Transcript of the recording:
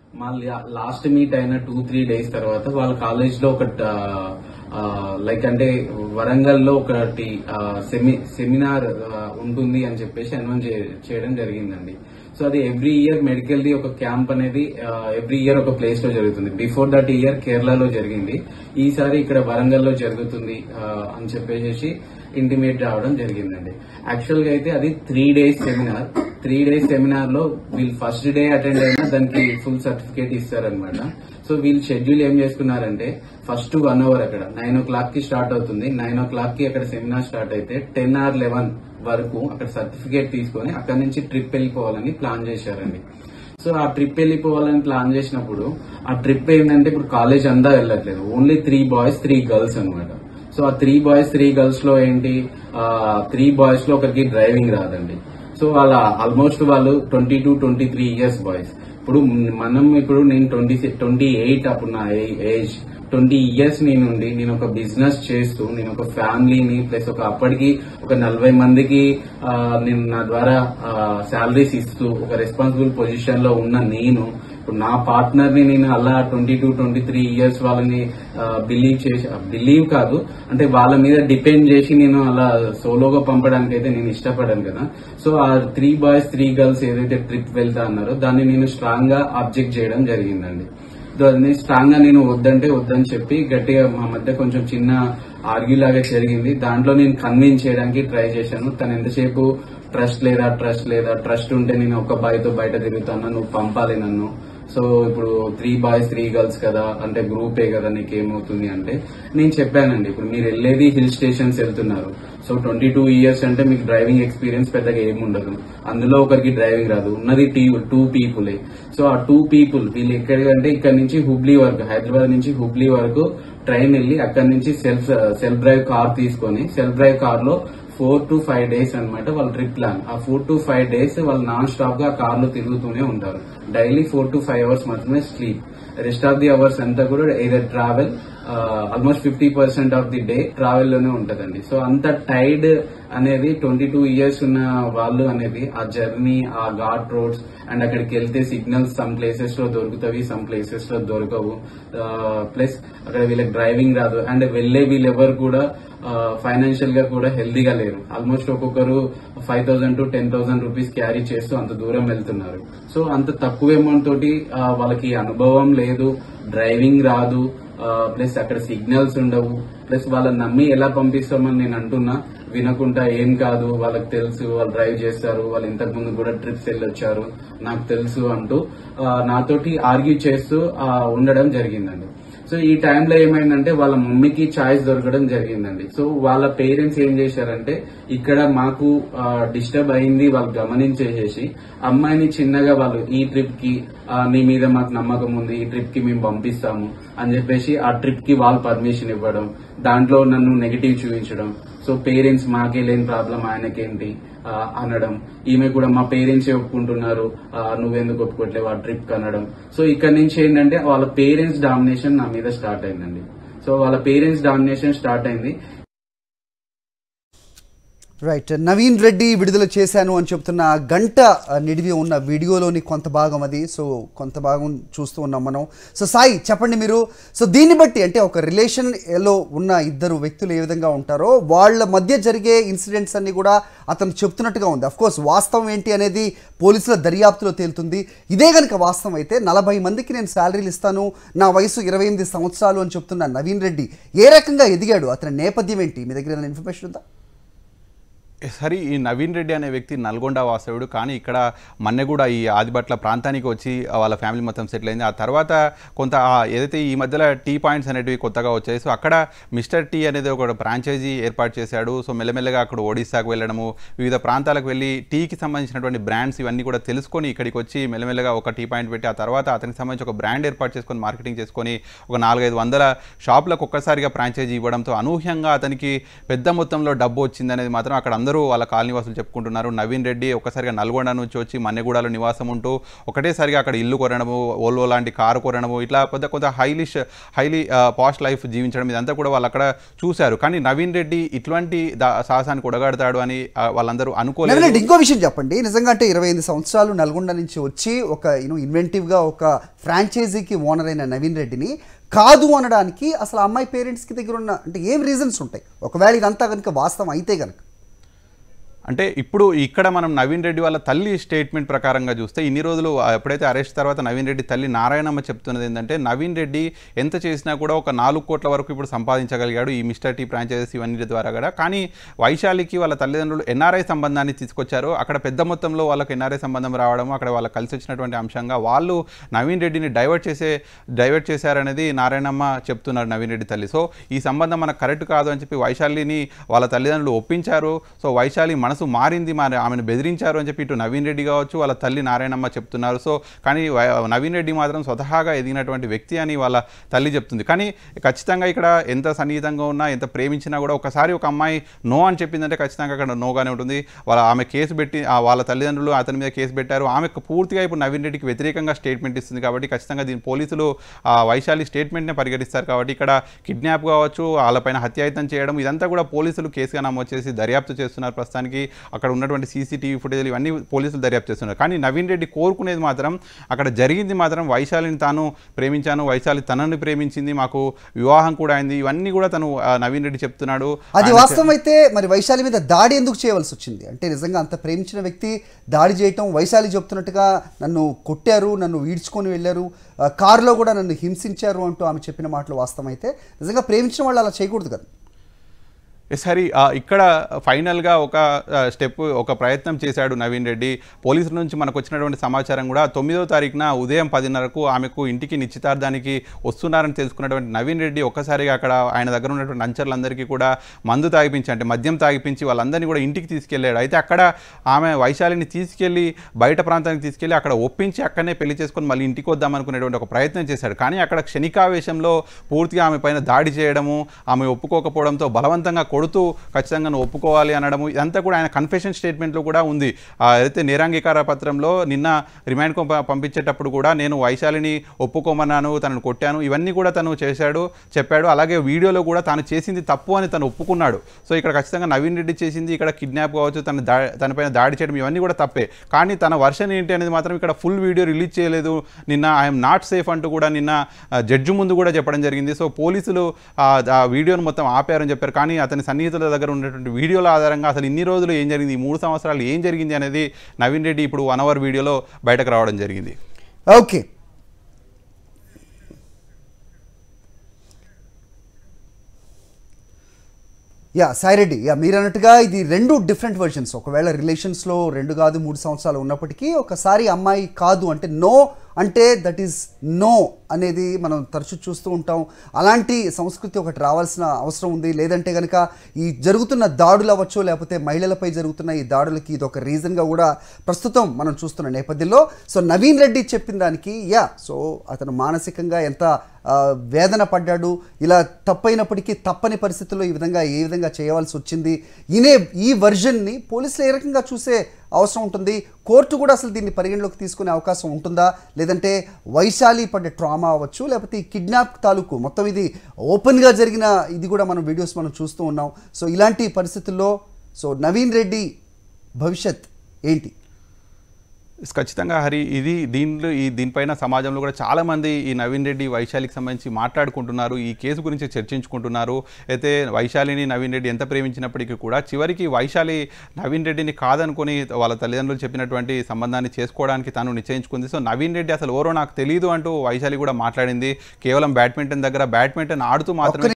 మా last meet అయిన two three days తర్వాత వాళ్ళ కాలేజ్ లో ఒక లైక్ అంటే వరంగల్ లో ఒకటి సెమి సెమినార్ ఉంటుంది అని చెప్పేసి అనౌన్స్ చేయడం జరిగిందండి సో అది ఎవ్రీ ఇయర్ మెడికల్ ది ఒక క్యాంప్ అనేది ఎవ్రీ ఇయర్ ఒక ప్లేస్ లో జరుగుతుంది బిఫోర్ దట్ ఇయర్ కేరళలో జరిగింది ఈసారి ఇక్కడ వరంగల్ లో జరుగుతుంది ఆ, అని చెప్పేసి ఇంటిమేట్ రావడం జరిగిందండి యాక్చువల్ గా అయితే అది three days seminar three days seminar లో వీళ్ళు ఫస్ట్ డే అటెండ్ అయినా దానికి ఫుల్ సర్టిఫికేట్ ఇస్తారనమాట సో వీళ్ళు షెడ్యూల్ ఏం చేసుకున్నారంటే ఫస్ట్ వన్ అవర్ అక్కడ నైన్ ఓ క్లాక్ కి స్టార్ట్ అవుతుంది నైన్ ఓ క్లాక్ కి అక్కడ సెమినార్ స్టార్ట్ అయితే టెన్ ఆర్ లెవెన్ వరకు అక్కడ సర్టిఫికేట్ తీసుకొని అక్కడ నుంచి ట్రిప్ వెళ్ళిపోవాలని ప్లాన్ చేశారండి సో ఆ ట్రిప్ వెళ్ళిపోవాలని ప్లాన్ చేసినప్పుడు ఆ ట్రిప్ ఏంటంటే ఇప్పుడు కాలేజ్ అంతా వెళ్ళట్లేదు only three boys three girls అన్నమాట సో ఆ త్రీ బాయ్స్ త్రీ గర్ల్స్ లో ఏంటి త్రీ బాయ్స్ లో ఒకరికి డ్రైవింగ్ రాదండి సో వాళ్ళ ఆల్మోస్ట్ వాళ్ళు twenty two twenty three years boys ఇప్పుడు మనం ఇప్పుడు నేను ట్వంటీ ట్వంటీ ఎయిట్ అప్పుడు నా ఏజ్ ట్వంటీ ఇయర్స్ నేను ఉండి నేను ఒక బిజినెస్ చేస్తూ నేను ఒక ఫ్యామిలీని ప్లస్ ఒక అప్పటికి ఒక నలభై మందికి ఆ, నేను నా ద్వారా శాలరీస్ ఇస్తూ ఒక రెస్పాన్సిబుల్ పొజిషన్ లో ఉన్న నేను ఇప్పుడు నా పార్ట్నర్ ని నేను అలా twenty two twenty three years వాళ్ళని బిలీవ్ చేసి బిలీవ్ కాదు అంటే వాళ్ళ మీద డిపెండ్ చేసి నేను అలా సోలోగా పంపడానికి అయితే నేను ఇష్టపడాను కదా సో ఆ త్రీ బాయ్స్ త్రీ గర్ల్స్ ఏదైతే ట్రిప్ వెళ్తా అన్నారో దాన్ని నేను స్ట్రాంగ్ గా అబ్జెక్ట్ చేయడం జరిగిందండి దాన్ని స్ట్రాంగ్ గా నేను వద్దంటే వద్దని చెప్పి గట్టిగా మా మధ్య కొంచెం చిన్న ఆర్గ్యూ లాగా జరిగింది దాంట్లో నేను కన్విన్స్ చేయడానికి ట్రై చేశాను తను ఎంతసేపు ట్రస్ట్ లేదా ట్రస్ట్ లేదా ట్రస్ట్ ఉంటే నేను ఒక బాయ్తో బయట తిరుగుతాను నువ్వు పంపాలి నన్ను సో ఇప్పుడు త్రీ బాయ్స్ త్రీ గర్ల్స్ కదా అంటే గ్రూపే కదా నీకేమవుతుంది అంటే నేను చెప్పానండి ఇప్పుడు మీరు వెళ్ళేది హిల్ స్టేషన్స్ వెళ్తున్నారు సో ట్వంటీ టూ ఇయర్స్ అంటే మీకు డ్రైవింగ్ ఎక్స్పీరియన్స్ పెద్దగా ఏమి ఉండదు అందులో ఒకరికి డ్రైవింగ్ రాదు ఉన్నది టూ పీపులే సో ఆ టూ పీపుల్ వీళ్ళు ఎక్కడికంటే ఇక్కడ నుంచి హుబ్లీ వరకు హైదరాబాద్ నుంచి హుబ్లీ వరకు ట్రైన్ వెళ్ళి అక్కడ నుంచి సెల్ఫ్ సెల్ఫ్ డ్రైవ్ కార్ తీసుకొని సెల్ఫ్ డ్రైవ్ కార్ లో ఫోర్ టు ఫైవ్ డేస్ అన్నమాట వాళ్ళ ట్రిప్ ప్లాన్ ఆ ఫోర్ టు ఫైవ్ డేస్ వాళ్ళు నాన్ స్టాప్ గా కార్ లో తిరుగుతూనే ఉంటారు daily four to five hours మాత్రమే sleep rest of the hours అంతా కూడా either travel almost fifty percent of the day travel లోనే ఉంటదండి సో అంత టైడ్ అనేది ట్వంటీ టూ ఇయర్స్ ఉన్న వాళ్ళు అనేది ఆ జర్నీ ఆ ఘాట్ రోడ్స్ అండ్ అక్కడికి వెళ్తే సిగ్నల్స్ సమ్ ప్లేసెస్ లో దొరుకుతాయి సమ్ ప్లేసెస్ లో దొరకవు ప్లస్ అక్కడ వీళ్ళకి డ్రైవింగ్ రాదు అండ్ వెళ్లే వీళ్ళెవరు కూడా ఫైనాన్షియల్ గా కూడా హెల్దీగా లేరు ఆల్మోస్ట్ ఒక్కొక్కరు five thousand to ten thousand rupees carry చేస్తూ అంత దూరం వెళ్తున్నారు సో అంత తక్కువ అమౌంట్ తోటి ఆ, వాళ్ళకి అనుభవం లేదు డ్రైవింగ్ రాదు ప్లస్ అక్కడ సిగ్నల్స్ ఉండవు ప్లస్ వాళ్ళని నమ్మి ఎలా పంపిస్తామని నేను అంటున్నా వినకుండా ఏం కాదు వాళ్ళకి తెలుసు వాళ్ళు డ్రైవ్ చేస్తారు వాళ్ళు ఇంతకు ముందు కూడా ట్రిప్స్ వెళ్ళొచ్చారు నాకు తెలుసు అంటూ ఆ, నాతోటి ఆర్గ్యూ చేస్తూ ఆ, ఉండడం జరిగిందండి సో ఈ టైంలో ఏమైందంటే వాళ్ళ మమ్మీకి చాయిస్ దొరకడం జరిగిందండి సో వాళ్ళ పేరెంట్స్ ఏం చేశారంటే ఇక్కడ మాకు డిస్టర్బ్ అయింది వాళ్ళు గమనించేసేసి అమ్మాయిని చిన్నగా వాళ్ళు ఈ ట్రిప్ కి ఆ, నీ మీద మాకు నమ్మకం ఉంది ఈ ట్రిప్ కి మేము పంపిస్తాము అని చెప్పేసి ఆ ట్రిప్ కి వాళ్ళు పర్మిషన్ ఇవ్వడం దాంట్లో నన్ను నెగిటివ్ చూపించడం సో పేరెంట్స్ మాకే లేని ప్రాబ్లం ఆయనకేంటి ఆ, అనడం ఈమె కూడా మా పేరెంట్స్ ఒప్పుకుంటున్నారు ఆ, నువ్వెందుకు ఒప్పుకోవట్లేవు ఆ ట్రిప్ కి అనడం సో ఇక్కడ నుంచి ఏంటంటే వాళ్ళ పేరెంట్స్ డామినేషన్ నా మీద స్టార్ట్ అయిందండి సో వాళ్ళ పేరెంట్స్ డామినేషన్ స్టార్ట్ అయింది రైట్ నవీన్ రెడ్డి విడుదల చేశాను అని చెప్తున్న ఆ గంట ఆ, నిడివి ఉన్న వీడియోలోని కొంత భాగం అది సో కొంత భాగం చూస్తూ ఉన్నాం మనం సో సాయి చెప్పండి మీరు సో దీన్ని బట్టి అంటే ఒక రిలేషన్లో ఉన్న ఇద్దరు వ్యక్తులు ఏ విధంగా ఉంటారో వాళ్ళ మధ్య జరిగే ఇన్సిడెంట్స్ అన్ని కూడా అతను చెప్తున్నట్టుగా ఉంది కోర్స్ వాస్తవం ఏంటి అనేది పోలీసుల దర్యాప్తులో తేలుతుంది ఇదే కనుక వాస్తవం అయితే నలభై మందికి నేను శాలరీలు ఇస్తాను నా వయసు ఇరవై ఎనిమిది సంవత్సరాలు అని చెప్తున్న నవీన్ రెడ్డి ఏ రకంగా ఎదిగాడు అతని నేపథ్యం ఏంటి మీ దగ్గర ఏమైనా ఇన్ఫర్మేషన్ ఉందా సరే ఈ నవీన్ రెడ్డి అనే వ్యక్తి నల్గొండ వాసవుడు కానీ ఇక్కడ మన్నెగూడ ఈ ఆదిబట్ల ప్రాంతానికి వచ్చి వాళ్ళ ఫ్యామిలీ మొత్తం సెటిల్ అయింది ఆ తర్వాత కొంత ఆ ఏదైతే ఈ మధ్యలో టీ పాయింట్స్ అనేటివి కొత్తగా వచ్చాయి సో అక్కడ మిస్టర్ టీ అనేది ఒక ఫ్రాంచైజీ ఏర్పాటు చేశాడు సో మెల్లమెల్లగా అక్కడ ఒడిశాకు వెళ్ళడము వివిధ ప్రాంతాలకు వెళ్ళి టీకి సంబంధించినటువంటి బ్రాండ్స్ ఇవన్నీ కూడా తెలుసుకొని ఇక్కడికి వచ్చి మెల్లమెల్లగా ఒక టీ పాయింట్ పెట్టి ఆ తర్వాత అతనికి సంబంధించి ఒక బ్రాండ్ ఏర్పాటు చేసుకొని మార్కెటింగ్ చేసుకొని ఒక నాలుగైదు వందల షాపులకు ఒక్కసారిగా ఫ్రాంచైజీ ఇవ్వడంతో అనూహ్యంగా అతనికి పెద్ద మొత్తంలో డబ్బు వచ్చిందనేది మాత్రం అక్కడ అందరూ వాళ్ళందరూ వాళ్ళ కాలనీ వాసులు చెప్పుకుంటున్నారు నవీన్ రెడ్డి ఒక్కసారిగా నల్గొండ నుంచి వచ్చి మన్నెగూడలో నివాసం ఉంటూ ఒకటేసారిగా అక్కడ ఇల్లు కొనడము ఓల్వో లాంటి కారు కొనడము ఇట్లా కొంత కొంత హైలిష్ హైలీ పాస్ట్ లైఫ్ జీవించడం ఇదంతా కూడా వాళ్ళు అక్కడ చూశారు కానీ నవీన్ రెడ్డి ఇటువంటి దా- సాహసానికి ఒడగాడతాడు అని ఆ, వాళ్ళందరూ అనుకోలేదు నవీన్ ఇంకో విషయం చెప్పండి నిజంగా అంటే ఇరవై ఎనిమిది సంవత్సరాలు నల్గొండ నుంచి వచ్చి ఒక యూనో ఇన్వెంటివ్గా ఒక ఫ్రాంచైజీకి ఓనర్ అయిన నవీన్ రెడ్డిని కాదు అనడానికి అసలు ఆ అమ్మాయి పేరెంట్స్కి దగ్గర ఉన్న అంటే ఏం రీజన్స్ ఉంటాయి ఒకవేళ ఇదంతా కనుక వాస్తవం అయితే కనుక అంటే ఇప్పుడు ఇక్కడ మనం నవీన్ రెడ్డి వాళ్ళ తల్లి స్టేట్మెంట్ ప్రకారంగా చూస్తే ఇన్ని రోజులు ఆ, ఎప్పుడైతే అరెస్ట్ తర్వాత నవీన్ రెడ్డి తల్లి నారాయణమ్మ చెప్తున్నది ఏంటంటే నవీన్ రెడ్డి ఎంత చేసినా కూడా ఒక నాలుగు కోట్ల వరకు ఇప్పుడు సంపాదించగలిగాడు ఈ మిస్టర్ టీ ఫ్రాంచైజెస్ ఇవన్నీ ద్వారా కూడా కానీ వైశాలికి వాళ్ళ తల్లిదండ్రులు ఎన్ఆర్ఐ సంబంధాన్ని తీసుకొచ్చారు అక్కడ పెద్ద మొత్తంలో వాళ్ళకి ఎన్ఆర్ఐ సంబంధం రావడం అక్కడ వాళ్ళకి కలిసి వచ్చినటువంటి అంశంగా వాళ్ళు నవీన్ రెడ్డిని డైవర్ట్ చేసే డైవర్ట్ చేశారనేది నారాయణమ్మ చెప్తున్నారు నవీన్ రెడ్డి తల్లి సో ఈ సంబంధం మనకు కరెక్ట్ కాదు అని చెప్పి వైశాలిని వాళ్ళ తల్లిదండ్రులు ఒప్పించారు సో వైశాలి మనసు మారింది మరి ఆమెను బెదిరించారు అని చెప్పి ఇటు నవీన్ రెడ్డి కావచ్చు వాళ్ళ తల్లి నారాయణమ్మ చెప్తున్నారు సో కానీ వై- నవీన్ రెడ్డి మాత్రం స్వతహాగా ఎదిగినటువంటి వ్యక్తి అని వాళ్ళ తల్లి చెప్తుంది కానీ ఖచ్చితంగా ఇక్కడ ఎంత సన్నిహితంగా ఉన్నా ఎంత ప్రేమించినా కూడా ఒకసారి ఒక అమ్మాయి నో అని చెప్పిందంటే ఖచ్చితంగా అక్కడ నోగానే ఉంటుంది వాళ్ళ ఆమె కేసు పెట్టి ఆ వాళ్ళ తల్లిదండ్రులు అతని మీద కేసు పెట్టారు ఆమె పూర్తిగా ఇప్పుడు నవీన్ రెడ్డికి వ్యతిరేకంగా స్టేట్మెంట్ ఇస్తుంది కాబట్టి ఖచ్చితంగా దీని పోలీసులు ఆ వైశాలి స్టేట్మెంట్నే పరిగణిస్తారు కాబట్టి ఇక్కడ కిడ్నాప్ కావచ్చు వాళ్ళపైన హత్యాయత్నం చేయడం ఇదంతా కూడా పోలీసులు కేసుగా నమోదు చేసి దర్యాప్తు చేస్తున్నారు ప్రస్తుతానికి అక్కడ ఉన్నటువంటి సీసీటీవీ ఫుటేజ్ ఇవన్నీ పోలీసులు దర్యాప్తు చేస్తున్నారు కానీ నవీన్ రెడ్డి కోరుకునేది మాత్రం అక్కడ జరిగింది మాత్రం వైశాలిని తాను ప్రేమించాను వైశాలి తనని ప్రేమించింది మాకు వివాహం కూడా అయింది ఇవన్నీ కూడా తను ఆ, నవీన్ రెడ్డి చెప్తున్నాడు అది ఆయన వాస్తవం అయితే మరి వైశాలి మీద దాడి ఎందుకు చేయవలసి వచ్చింది అంటే నిజంగా అంత ప్రేమించిన వ్యక్తి దాడి చేయటం వైశాలి చెప్తున్నట్టుగా నన్ను కొట్టారు నన్ను ఈడ్చుకొని వెళ్ళారు ఆ, కారులో కూడా నన్ను హింసించారు అంటూ ఆమె చెప్పిన మాటలు వాస్తవం అయితే నిజంగా ప్రేమించిన వాళ్ళు అలా చేయకూడదు కదా ఎస్ హరి ఆ, ఇక్కడ ఫైనల్గా ఒక ఆ, స్టెప్ ఒక ప్రయత్నం చేశాడు నవీన్ రెడ్డి పోలీసుల నుంచి మనకు వచ్చినటువంటి సమాచారం కూడా తొమ్మిదవ తారీఖున ఉదయం పదిన్నరకు ఆమెకు ఇంటికి నిశ్చితార్థానికి వస్తున్నారని తెలుసుకున్నటువంటి నవీన్ రెడ్డి ఒక్కసారిగా అక్కడ ఆయన దగ్గర ఉన్నటువంటి అంచర్లందరికీ కూడా మందు తాగిపించి అంటే మద్యం తాగిపించి వాళ్ళందరినీ కూడా ఇంటికి తీసుకెళ్ళాడు అయితే అక్కడ ఆమె వైశాలిని తీసుకెళ్ళి బయట ప్రాంతానికి తీసుకెళ్ళి అక్కడ ఒప్పించి అక్కడనే పెళ్లి చేసుకొని మళ్ళీ ఇంటికి వద్దాం అనుకునేటువంటి ఒక ప్రయత్నం చేశాడు కానీ అక్కడ క్షణికావేశంలో పూర్తిగా ఆమె పైన దాడి చేయడము ఆమె ఒప్పుకోకపోవడంతో బలవంతంగా కొడుతూ ఖచ్చితంగా నువ్వు ఒప్పుకోవాలి అనడము ఇదంతా కూడా ఆయన కన్ఫెషన్ స్టేట్మెంట్లో కూడా ఉంది ఆ, అయితే నిరాంగీకార పత్రంలో నిన్న రిమాండ్ పంపించేటప్పుడు కూడా నేను వైశాలిని ఒప్పుకోమన్నాను తనను కొట్టాను ఇవన్నీ కూడా తను చేశాడు చెప్పాడు అలాగే వీడియోలో కూడా తాను చేసింది తప్పు అని తను ఒప్పుకున్నాడు సో ఇక్కడ ఖచ్చితంగా నవీన్ రెడ్డి చేసింది ఇక్కడ కిడ్నాప్ కావచ్చు తన దా తనపైన దాడి చేయడం ఇవన్నీ కూడా తప్పే కానీ తన వర్షన్ ఏంటి అనేది మాత్రం ఇక్కడ ఫుల్ వీడియో రిలీజ్ చేయలేదు నిన్న ఐఎమ్ నాట్ సేఫ్ అంటూ కూడా నిన్న ఆ, జడ్జి ముందు కూడా చెప్పడం జరిగింది సో పోలీసులు ఆ ఆ వీడియోను మొత్తం ఆపారని చెప్పారు కానీ అతని సన్నిహితుల దగ్గర ఉన్నటువంటి వీడియోల ఆధారంగా అసలు ఇన్ని రోజులు ఏం జరిగింది ఈ మూడు సంవత్సరాలు ఏం జరిగింది అనేది నవీన్ రెడ్డి ఇప్పుడు వన్ అవర్ వీడియోలో బయటకు రావడం జరిగింది ఓకే యా సాయిరెడ్డి యా మీరు అన్నట్టుగా ఇది రెండు డిఫరెంట్ వర్షన్స్ ఒకవేళ రిలేషన్స్లో రెండు కాదు మూడు సంవత్సరాలు ఉన్నప్పటికీ ఒకసారి అమ్మాయి కాదు అంటే నో అంటే దట్ ఈస్ నో అనేది మనం తరచూ చూస్తూ ఉంటాం అలాంటి సంస్కృతి ఒకటి రావాల్సిన అవసరం ఉంది లేదంటే కనుక ఈ జరుగుతున్న దాడులు అవ్వచ్చు లేకపోతే మహిళలపై జరుగుతున్న ఈ దాడులకి ఇది ఒక రీజన్గా కూడా ప్రస్తుతం మనం చూస్తున్న నేపథ్యంలో సో నవీన్ రెడ్డి చెప్పిన దానికి యా సో అతను మానసికంగా ఎంత ఆ, వేదన పడ్డాడు ఇలా తప్పైనప్పటికీ తప్పని పరిస్థితుల్లో ఈ విధంగా ఏ విధంగా చేయవలసి వచ్చింది ఇనే ఈ వర్జన్ని పోలీసులు ఏ రకంగా చూసే అవసరం ఉంటుంది కోర్టు కూడా అసలు దీన్ని పరిగణలోకి తీసుకునే అవకాశం ఉంటుందా లేదంటే వైశాలి పడ్డ ట్రామా అవ్వచ్చు లేకపోతే ఈ కిడ్నాప్ తాలూకు మొత్తం ఇది ఓపెన్గా జరిగిన ఇది కూడా మనం వీడియోస్ మనం చూస్తూ ఉన్నాం సో ఇలాంటి పరిస్థితుల్లో సో నవీన్ రెడ్డి భవిష్యత్ ఏంటి ఖచ్చితంగా హరి ఇది దీంట్లో ఈ దీనిపైన సమాజంలో కూడా చాలా మంది ఈ నవీన్ రెడ్డి వైశాలికి సంబంధించి మాట్లాడుకుంటున్నారు ఈ కేసు గురించి చర్చించుకుంటున్నారు అయితే వైశాలిని నవీన్ రెడ్డి ఎంత ప్రేమించినప్పటికీ కూడా చివరికి వైశాలి నవీన్ రెడ్డిని కాదనుకొని వాళ్ళ తల్లిదండ్రులు చెప్పినటువంటి సంబంధాన్ని చేసుకోవడానికి తను నిశ్చయించుకుంది సో నవీన్ రెడ్డి అసలు ఎవరో నాకు తెలియదు అంటూ వైశాలి కూడా మాట్లాడింది కేవలం బ్యాడ్మింటన్ దగ్గర బ్యాడ్మింటన్ ఆడుతూ మాత్రమే